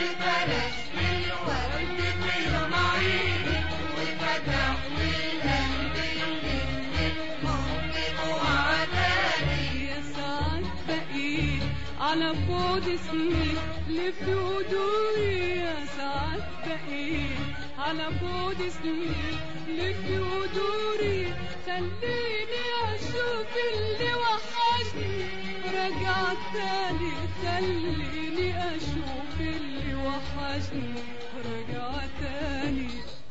بلاش الورد في معيني وفتح والقلب اللي ممكن وعداني يا ساعات بقيت على بعد سنين لف ودوري يا ساعات بقيت على بعد سنين لف ودوري خليني اشوف اللي وحشني رجع تاني خليني اشوف اللي وحشني رجع تاني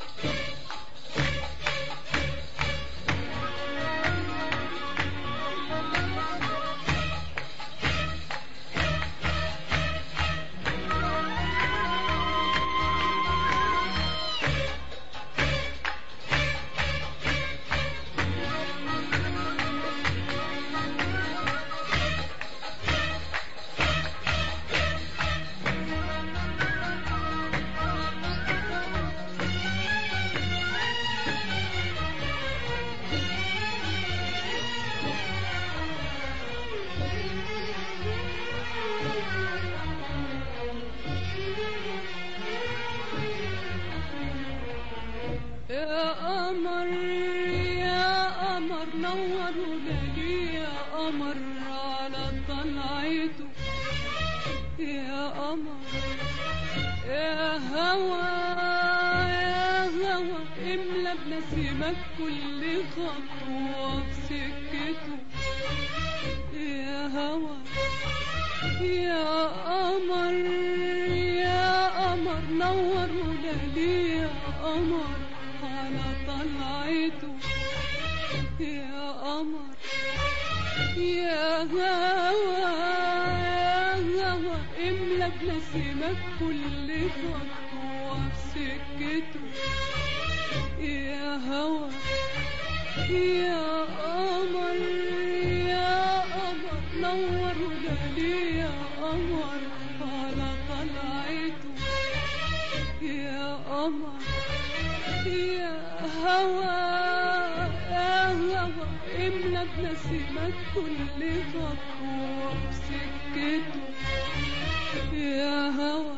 يا قمر يا قمر نور ولادي يا قمر على طلعته يا قمر يا هوى يا هوى املى بنسيمك كل خطوة في سكته يا هوى يا قمر يا قمر نور ولادي يا قمر على طلعته يا قمر يا هوى يا هوى املى بنسيمك كل خطوة في سكته يا هوى يا قمر يا قمر نور ولادي يا قمر على طلعته يا قمر يا هوى يا هوى املى بنسيمك كل خطوة بسكته يا هوى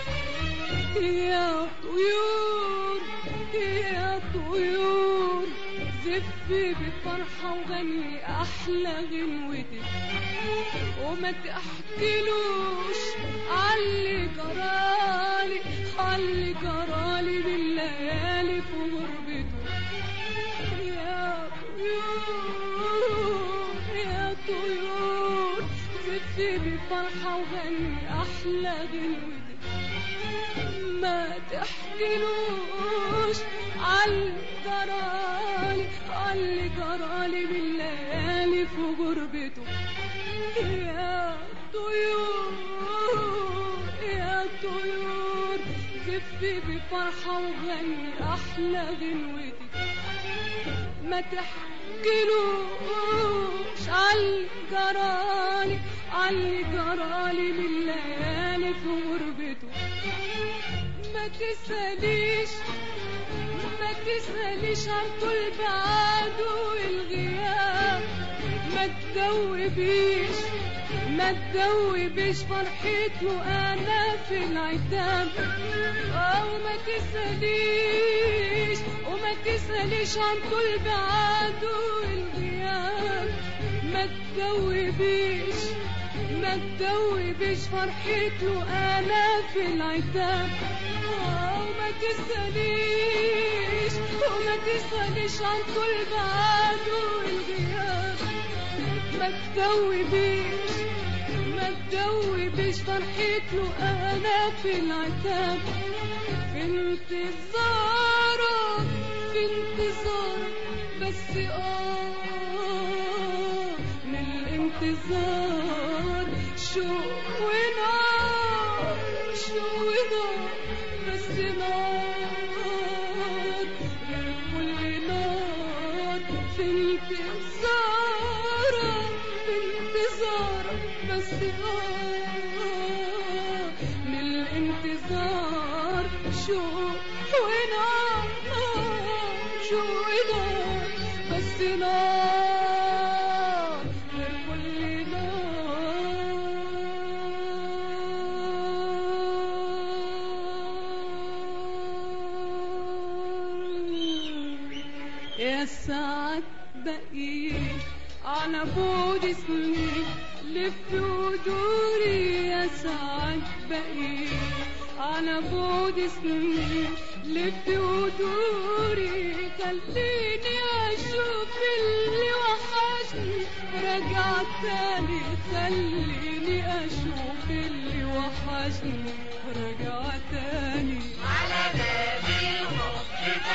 يا طيور يا طيور زفي بفرحة وغني أحلى غنوتك وما تحكيلوش عاللي جرالي عاللي جرالي بالليالي في غربته يا طيور يا طيور زفي بفرحة وغني أحلى غنوتك ما تحكيلوش عاللي جرالي عاللي جرالي بالليالي في غربته يا طيور يا طيور زفي بفرحة وغني أحلى غنوتك ما تحكيلوش عاللي جرالي عاللي جرالي بالليالي في غربته ما تسأليش ما تسأليش عن طول بعده والغياب ما تدوبيش ما تدوبيش فرحته انا في العتاب او ما تسأليش وما تسأليش عن طول بعده والغياب ما تدوبيش ما تدوبيش فرحته انا في العتاب وما تسأليش وما تسأليش عن طول بعده والغياب ما تدوبيش ما تدوبيش فرحته انا في العتاب في انتظارك في انتظارك بس اه من الانتظار شوق ونار شوق ونار بس نار غير كل نار في انتظارك في انتظارك بس آه من الانتظار شوق ونار شوق ونار بس نار غير كل يا ساعات بقيت على بعد سنين لف ودوري يا ساعات بقيت على بعد سنين لف ودوري خليني اشوف اللي وحشني رجع تاني خليني اشوف اللي وحشني رجع تاني على باب الحب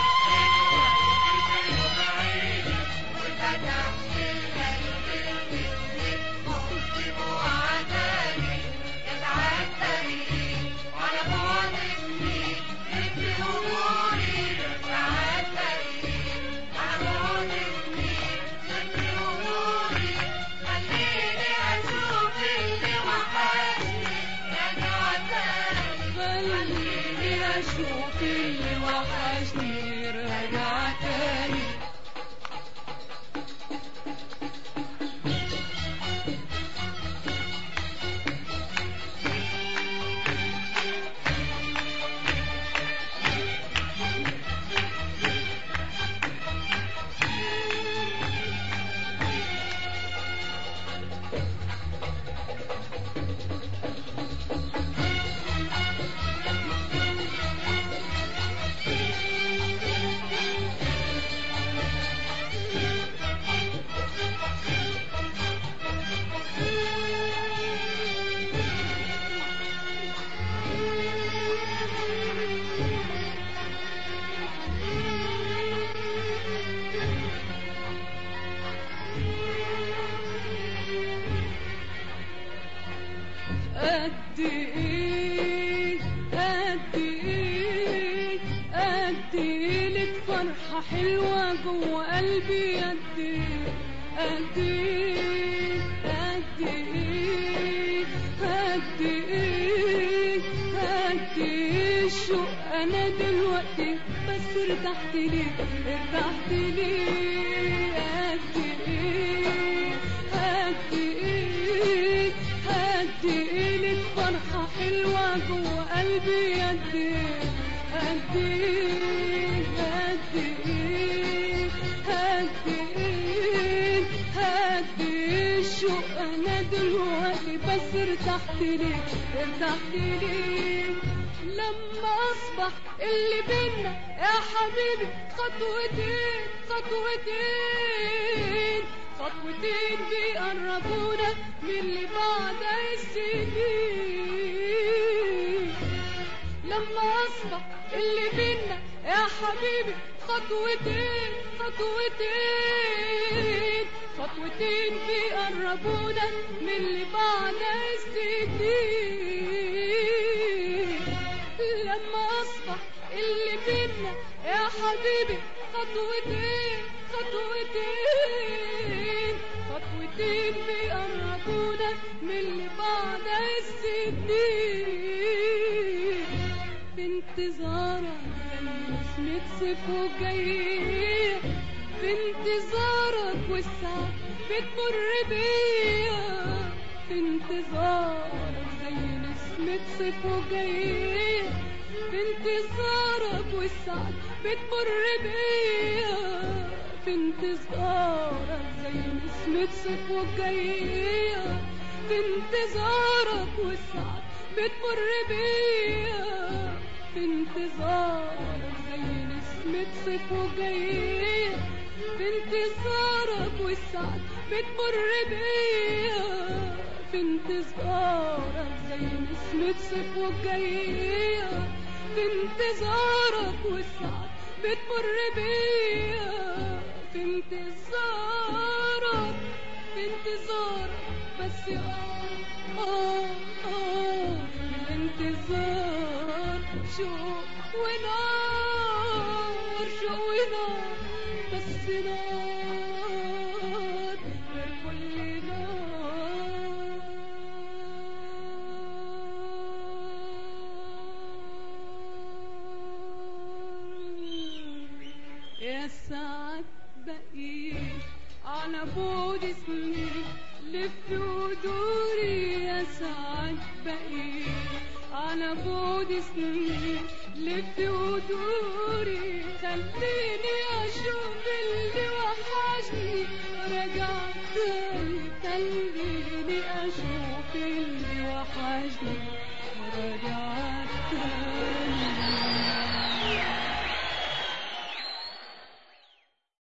وفتحت القلب المسلم مسلم وعداني يتعداني على بعد سنين مثل أموري يتعداني على بعد سنين مثل أموري خليني أشوف اللي وحشني رجع تاني خليني اشوف اللي وحشني رجع تاني قد ايه قد ايه قد ايه لك فرحة حلوة جوه قلبي قد ايه قد ايه قد ايه قد ايه قد ايه الشوق انا دلوقتي بس ارتحت ليه ارتحت ليه قد ايه قد ايه قد ايه لك فرحة حلوة جوه قلبي قد ايه قد ايه قد ايه قد ايه قد ايه الشوق انا دلوقتي بس ارتحت ليه ارتحت ليه لما اصبح اللي بينا يا حبيبي خطوتين خطوتين خطوتين بيقربونا من اللي بعد السنين لما اصبح اللي بينا يا حبيبي خطوتين خطوتين خطوتين بيقربونا من اللي بعد السنين لما اصبح اللي بينا يا حبيبي خطوتين خطوتين خطوتين بيقربونا من اللي بعد السنين في انتظارك نسمة صيف وجاي في انتظارك والساعة بتمر بيا في انتظارك زي نسمة صيف وجاي في انتظارك والساعة بتمر بيا في انتظارك زي نسمة صيف وجاية في انتظارك والساعة بتمر بيا في انتظارك زي نسمة صيف وجاية في انتظارك والساعة بتمر بيا في انتظارك زي نسمة صيف وجاية في انتظارك والساعة بتمر بيا في انتظارك في انتظارك بس اه اه اه الانتظار شوق ونار شوق ونار بس نار غير كل نار يا ساعات بقيت على بعد سنين لف ودوري يا ساعات بقيت على بعد سنين لف ودوري خليني